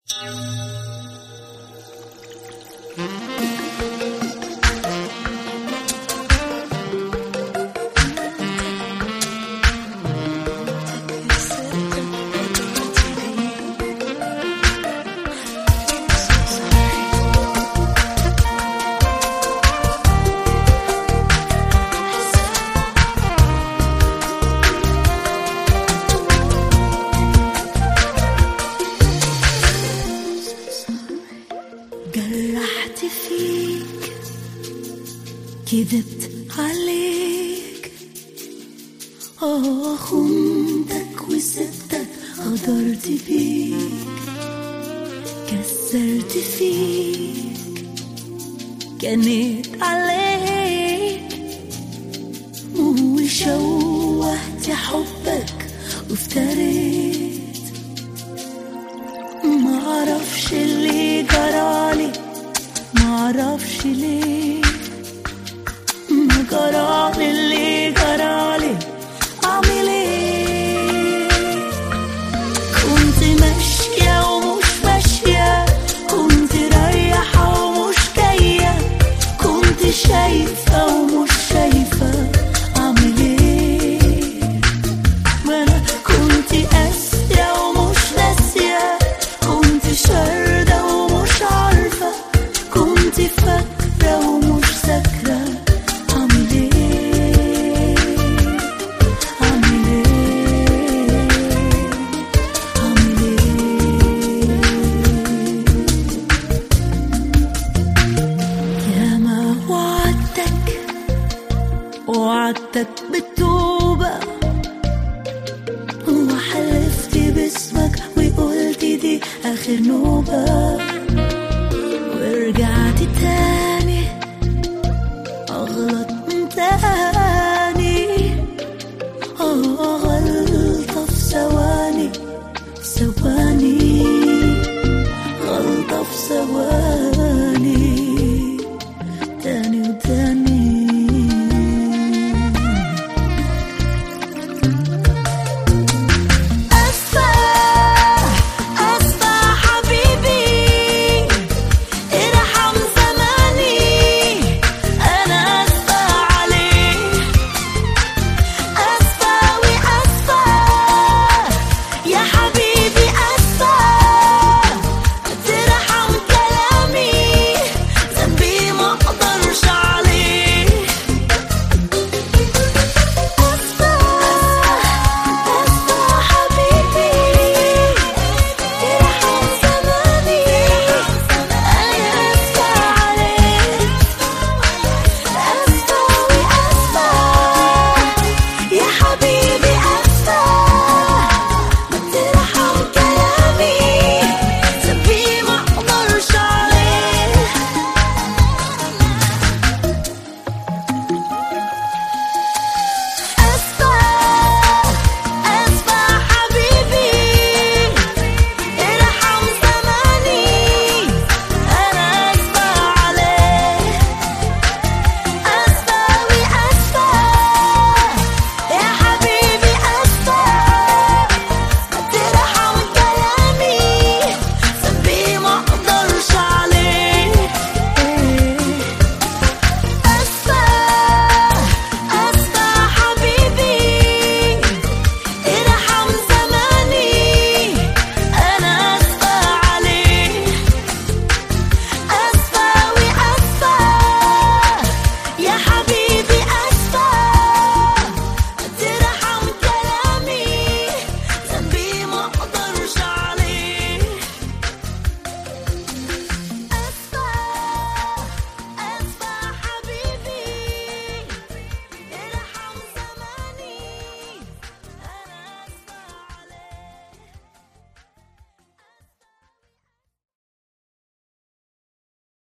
جرحت فيك كذبت عليك اه خنتك وسبتك غدرت بيك كسرت فيك كانت عليك وشوهت حبك وافتريت معرفش اللي جرالي معرفش ليه ما جرالي اللي جرالي اعمل ايه كنت ماشية ومش ماشية كنت رايحة ومش جاية كنت شايفة ومش شايفة اعمل ايه ما انا كنت قاسية ومش ناسية كنت شاردة ومش عارفة كنت فاكرة ومش ذاكرة اعمل ايه اعمل ايه اعمل ايه يا ما وعدتك وعدتك بالتوبة وحلفت باسمك وقلت دي آخر نوبة ورجعت تاني